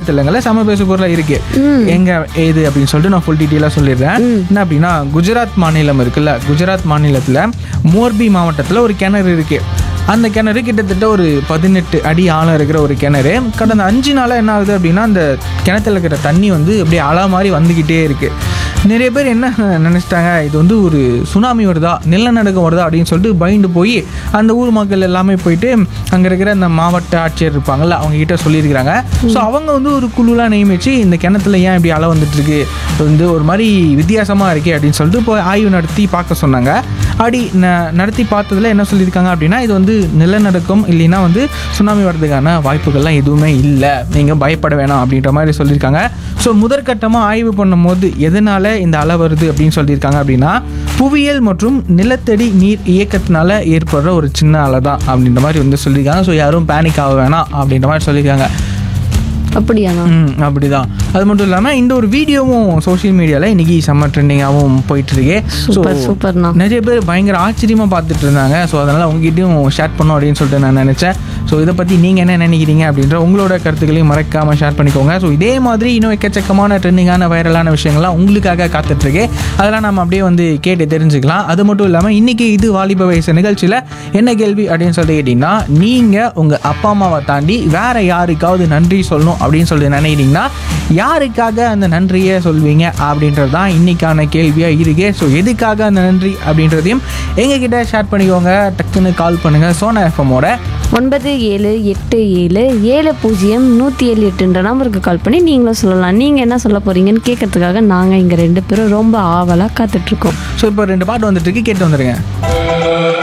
இணையதளங்களில் சம பேசு பொருளாக இருக்கு எங்க ஏது அப்படின்னு சொல்லிட்டு நான் ஃபுல் டீட்டெயிலாக சொல்லிடுறேன் என்ன அப்படின்னா குஜராத் மாநிலம் இருக்குல்ல குஜராத் மாநிலத்தில் மோர்பி மாவட்டத்தில் ஒரு கிணறு இருக்கு அந்த கிணறு கிட்டத்தட்ட ஒரு பதினெட்டு அடி ஆழம் இருக்கிற ஒரு கிணறு கடந்த அஞ்சு நாளாக என்ன ஆகுது அப்படின்னா அந்த கிணத்துல இருக்கிற தண்ணி வந்து அப்படியே அலை மாதிரி வந்துக்கிட்டே இருக்கு நிறைய பேர் என்ன நினச்சிட்டாங்க இது வந்து ஒரு சுனாமி வருதா நிலநடுக்கம் வருதா அப்படின்னு சொல்லிட்டு பயந்து போய் அந்த ஊர் மக்கள் எல்லாமே போயிட்டு அங்கே இருக்கிற அந்த மாவட்ட ஆட்சியர் இருப்பாங்கல்ல அவங்க கிட்ட சொல்லியிருக்கிறாங்க ஸோ அவங்க வந்து ஒரு குழுலாம் நியமிச்சு இந்த கிணத்துல ஏன் இப்படி அலை வந்துட்டு இருக்கு இது வந்து ஒரு மாதிரி வித்தியாசமாக இருக்கே அப்படின்னு சொல்லிட்டு போய் ஆய்வு நடத்தி பார்க்க சொன்னாங்க அப்படி ந- நடத்தி பார்த்ததுல என்ன சொல்லியிருக்காங்க அப்படின்னா இது வந்து நிலநடுக்கம் இல்லைன்னா வந்து சுனாமி வர்றதுக்கான வாய்ப்புகள்லாம் எதுவுமே இல்லை நீங்கள் பயப்பட வேணாம் அப்படின்ற மாதிரி சொல்லியிருக்காங்க ஸோ முதற்கட்டமாக ஆய்வு பண்ணும்போது எதனால இந்த அலை வருது அப்படின்னு சொல்லியிருக்காங்க அப்படின்னா புவியியல் மற்றும் நிலத்தடி நீர் இயக்கத்தினால ஏற்படுற ஒரு சின்ன அலை தான் அப்படின்ற மாதிரி வந்து சொல்லியிருக்காங்க ஸோ யாரும் பேனிக் ஆக வேணாம் அப்படின்ற மாதிரி சொல்லியிருக்காங்க அப்படியாண்ணா ம் அப்படிதான் அது மட்டும் இல்லாமல் இந்த ஒரு வீடியோவும் சோஷியல் மீடியாவில் இன்னைக்கு செம்ம ட்ரெண்டிங்காகவும் போயிட்டு இருக்கு ஸோ சூப்பர் சூப்பர்ண்ணா நிறைய பேர் பயங்கர ஆச்சரியமாக பார்த்துட்டு இருந்தாங்க ஸோ அதனால் உங்ககிட்டயும் ஷேர் பண்ணோம் அப்படின்னு சொல்லிட்டு நான் நினச்சேன் ஸோ இதை பற்றி நீங்கள் என்ன நினைக்கிறீங்க அப்படின்ற உங்களோட கருத்துக்களையும் மறக்காமல் ஷேர் பண்ணிக்கோங்க ஸோ இதே மாதிரி இன்னும் எக்கச்சக்கமான ட்ரெண்டிங்கான வைரலான விஷயங்கள்லாம் உங்களுக்காக காத்துட்ருக்கு அதெல்லாம் நம்ம அப்படியே வந்து கேட்டு தெரிஞ்சுக்கலாம் அது மட்டும் இல்லாமல் இன்றைக்கி இது வாலிப வயசு நிகழ்ச்சியில் என்ன கேள்வி அப்படின்னு சொல்லி கேட்டிங்கன்னா நீங்கள் உங்கள் அப்பா அம்மாவை தாண்டி வேற யாருக்காவது நன்றி சொல்லணும் அப்படின்னு சொல்லி நினைக்கிறீங்கன்னா யாருக்காக அந்த நன்றியை சொல்வீங்க அப்படின்றது தான் இன்னைக்கான கேள்வியாக இருக்கு ஸோ எதுக்காக அந்த நன்றி அப்படின்றதையும் எங்ககிட்ட ஷேர் பண்ணிக்கோங்க டக்குன்னு கால் பண்ணுங்கள் சோனா எஃப்எம்மோட ஒன்பது ஏழு எட்டு ஏழு ஏழு பூஜ்ஜியம் நூற்றி ஏழு எட்டுன்ற நம்பருக்கு கால் பண்ணி நீங்களும் சொல்லலாம் நீங்கள் என்ன சொல்ல போகிறீங்கன்னு கேட்கறதுக்காக நாங்கள் இங்கே ரெண்டு பேரும் ரொம்ப ஆவலாக காத்துட்ருக்கோம் ஸோ இப்போ ரெண்டு பாட்டு வந்துட்டு இருக்கு கேட்டு வந்துடுங்க